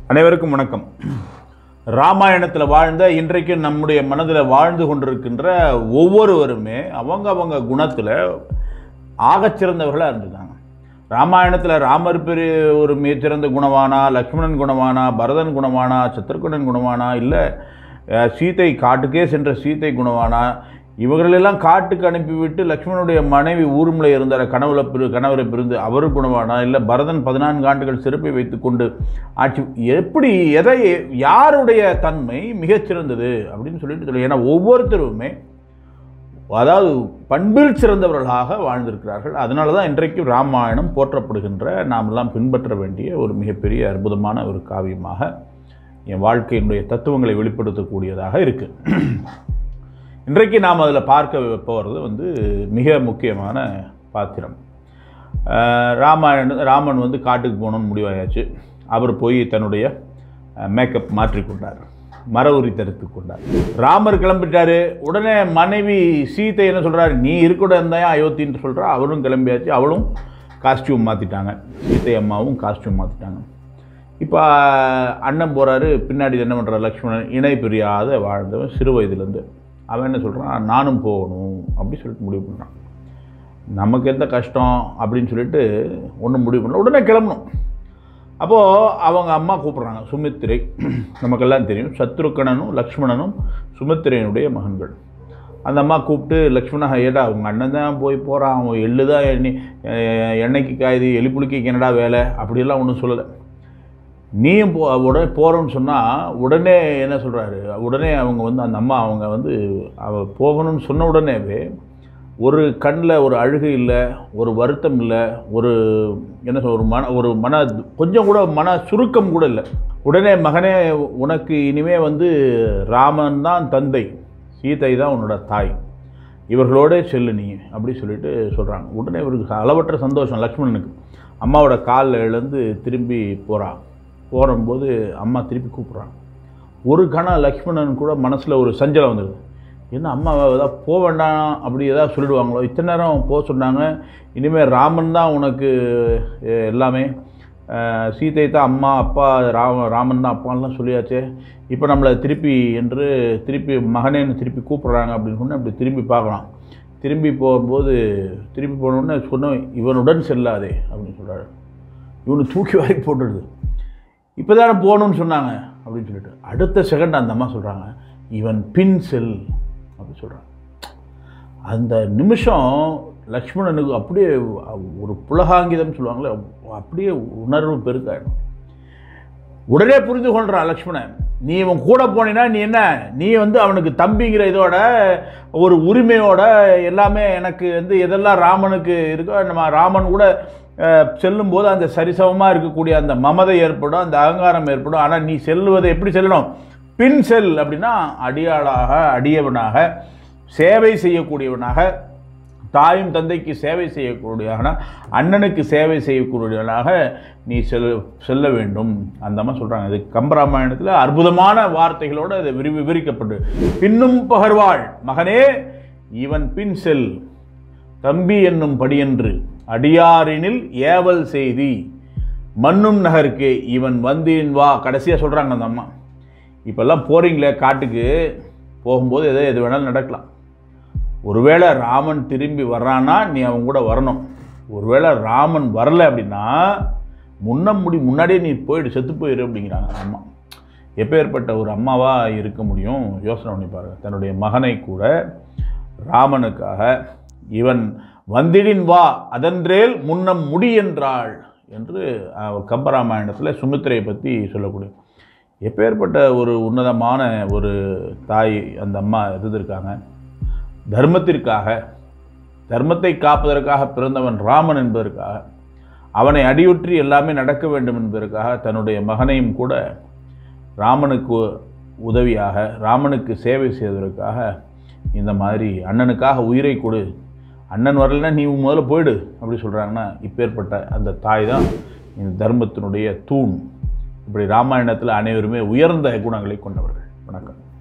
அனைவருக்கும் வணக்கம் ராமாயணத்தில் வாழ்ந்த இன்றைக்கு நம்முடைய மனதில் வாழ்ந்து கொண்டிருக்கின்ற ஒவ்வொருவருமே அவங்க அவங்க குணத்தில் ஆகச்சிறந்தவர்களாக இருந்திருக்காங்க ராமாயணத்தில் ராமர் பெரிய ஒரு மிகச்சிறந்த குணவானா லக்ஷ்மணன் குணவானா பரதன் குணவானா சத்ருகுணன் குணவானா இல்லை அஹ், சீதை காட்டுக்கே சென்ற சீதை குணவானா இவர்களெல்லாம் காட்டுக்கு அனுப்பிவிட்டு லக்ஷ்மணனுடைய மனைவி ஊருமில் இருந்தார் கனவுல பிரி கணவரை பிரிந்து அவர் குணவானா இல்லை பரதன் பதினான்கு ஆண்டுகள் சிறப்பை வைத்துக்கொண்டு ஆட்சி எப்படி எதை யாருடைய தன்மை மிகச்சிறந்தது அப்படின்னு சொல்லிட்டு சொல்லி ஏன்னா ஒவ்வொருத்தருமே அதாவது பண்பில் சிறந்தவர்களாக வாழ்ந்திருக்கிறார்கள் அதனால தான் இன்றைக்கு ராமாயணம் போற்றப்படுகின்ற நாம் எல்லாம் பின்பற்ற வேண்டிய ஒரு மிகப்பெரிய அற்புதமான ஒரு காவியமாக என் வாழ்க்கையினுடைய தத்துவங்களை வெளிப்படுத்தக்கூடியதாக இருக்கு இன்றைக்கு நாம் அதில் பார்க்க போகிறது வந்து மிக முக்கியமான பாத்திரம் அஹ் ராமாயண ராமன் வந்து காட்டுக்கு போகணும்னு முடிவாயாச்சு அவர் போய் தன்னுடைய மேக்கப் மாற்றிக்கொண்டார் மர உரி தரித்து கொண்டார் ராமர் கிளம்பிட்டாரு உடனே மனைவி சீதை என்ன சொல்றாரு நீ இருக்கக்கூட இருந்தாயா அயோத்தின்னு சொல்றா அவரும் கிளம்பியாச்சு அவளும் காஸ்டியூம் மாற்றிட்டாங்க சீதை அம்மாவும் காஸ்டியூம் மாற்றிட்டாங்க இப்போ அண்ணன் போகிறாரு பின்னாடி என்ன பண்ணுற லக்ஷ்மணன் இணை பிரியாத வாழ்ந்தவன் சிறு வயதுலேருந்து அவன் என்ன சொல்கிறான் நானும் போகணும் அப்படி சொல்லிட்டு முடிவு பண்ணுறான் நமக்கு எந்த கஷ்டம் அப்படின்னு சொல்லிட்டு ஒன்றும் முடிவு பண்ணல உடனே கிளம்பணும் அப்போது அவங்க அம்மா கூப்பிட்றாங்க சுமித்திரை நமக்கெல்லாம் தெரியும் சத்ருக்கணனும் லக்ஷ்மணனும் சுமித்திரையினுடைய மகன்கள் அந்த அம்மா கூப்பிட்டு லக்ஷ்மணா ஏடா உங்கள் அண்ணன் தான் போய் போகிறான் அவன் எள்ளு தான் எண்ணி அஹ் எண்ணெய்க்கு காயுது எலி புளிக்கு என்னடா வேலை அப்படியெல்லாம் ஒன்றும் சொல்லலை நீயும் போ உடனே போகிறோன்னு சொன்னால் உடனே என்ன சொல்கிறாரு உடனே அவங்க வந்து அந்த அம்மா அவங்க வந்து அவ போகணும்னு சொன்ன உடனேவே ஒரு கண்ணில் ஒரு அழுகை இல்லை ஒரு வருத்தம் இல்லை ஒரு என்ன சொல் ஒரு மன ஒரு மன கொஞ்சம் கூட மன சுருக்கம் கூட இல்லை உடனே மகனே உனக்கு இனிமே வந்து ராமன் தான் தந்தை சீதை தான் உன்னோட தாய் இவர்களோட செல்லு நீ அப்படி சொல்லிட்டு சொல்கிறாங்க உடனே இவருக்கு அளவற்ற சந்தோஷம் லக்ஷ்மணனுக்கு அம்மாவோட காலில் எழுந்து திரும்பி போகிறான் போகும்போது அம்மா திருப்பி கூப்பிட்றாங்க ஒரு கணம் லக்ஷ்மணன் கூட மனசில் ஒரு சஞ்சலம் வந்துடுது என்ன அம்மா ஏதாவது போக வேண்டாம் அப்படி ஏதாவது சொல்லிடுவாங்களோ இத்தனை நேரம் போக சொன்னாங்க இனிமேல் ராமன் தான் உனக்கு அஹ், எல்லாமே அஹ், சீதை தான் அம்மா அப்பா ராம ராமன் தான் அப்பான்லாம் சொல்லியாச்சே இப்போ நம்மளை திருப்பி என்று திருப்பி மகனேன்னு திருப்பி கூப்பிட்றாங்க அப்படின்னு சொன்னால் அப்படி திரும்பி பார்க்கலாம் திரும்பி போகும்போது திரும்பி போனோடனே சொன்னோம் இவனுடன் செல்லாதே அப்படின்னு சொல்கிறாரு இவனு தூக்கி வாரி போட்டுடுது இப்போ தானே போகணும்னு சொன்னாங்க அப்படின்னு சொல்லிட்டு அடுத்த செகண்ட் அந்த அம்மா சொல்கிறாங்க இவன் பின் செல் அப்படி சொல்கிறாங்க அந்த நிமிஷம் லக்ஷ்மணனுக்கு அப்படியே ஒரு புலகாங்கிதம் சொல்லுவாங்களே அப்படியே உணர்வு பெருக்காயிடும் உடனே புரிந்து கொள்றான் லக்ஷ்மணன் நீ இவன் கூட போனீன்னா நீ என்ன நீ வந்து அவனுக்கு தம்பிங்கிற இதோட ஒரு உரிமையோட எல்லாமே எனக்கு வந்து எதெல்லாம் ராமனுக்கு இருக்கோ நம்ம ராமன் கூட அஹ், செல்லும்போது அந்த சரிசமமாக இருக்கக்கூடிய அந்த மமதை ஏற்படும் அந்த அகங்காரம் ஏற்படும் ஆனால் நீ செல்லுவதை எப்படி செல்லணும் பின் செல் அப்படின்னா அடியாளாக அடியவனாக சேவை செய்யக்கூடியவனாக தாயும் தந்தைக்கு சேவை செய்யக்கூடியவனா அண்ணனுக்கு சேவை செய்யக்கூடியவனாக நீ செல் செல்ல வேண்டும் அந்த அம்மா சொல்கிறாங்க இது கம்பராமாயணத்தில் அற்புதமான வார்த்தைகளோடு அது விரி விவரிக்கப்பட்டு பின்னும் பகர்வாள் மகனே இவன் பின் செல் தம்பி என்னும் படியன்று அடியாரினில் ஏவல் செய்தி மண்ணும் நகருக்கு இவன் வந்தேன் வா கடைசியாக சொல்கிறாங்க அந்த அம்மா இப்போல்லாம் போகிறீங்களே காட்டுக்கு போகும்போது எதோ எது வேணாலும் நடக்கலாம் ஒருவேளை ராமன் திரும்பி வர்றான்னா நீ அவன் கூட வரணும் ஒருவேளை ராமன் வரல அப்படின்னா முன்ன முடி முன்னாடியே நீ போயிடு செத்து போயிரு அப்படிங்கிறாங்க அம்மா எப்பேற்பட்ட ஒரு அம்மாவாக இருக்க முடியும் யோசனை பண்ணி பாருங்க தன்னுடைய மகனை கூட ராமனுக்காக இவன் வந்திடின் வா அதன்றேல் முன்னம் முடி என்றாள் என்று அஹ், கம்பராமாயணத்தில் சுமித்திரையை பற்றி சொல்லக்கூடிய எப்பேற்பட்ட ஒரு உன்னதமான ஒரு தாய் அந்த அம்மா இருந்திருக்காங்க தர்மத்திற்காக தர்மத்தை காப்பதற்காக பிறந்தவன் ராமன் என்பதற்காக அவனை அடியுற்றி எல்லாமே நடக்க வேண்டும் என்பதற்காக தன்னுடைய மகனையும் கூட ராமனுக்கு உதவியாக ராமனுக்கு சேவை செய்வதற்காக இந்த மாதிரி அண்ணனுக்காக உயிரை கொடு அண்ணன் வரலைன்னா நீ முதல்ல போயிடு அப்படி சொல்கிறாங்கன்னா இப்பேற்பட்ட அந்த தாய் தான் இந்த தர்மத்தினுடைய தூண் இப்படி ராமாயணத்தில் அனைவருமே உயர்ந்த குணங்களை கொண்டவர்கள் வணக்கம்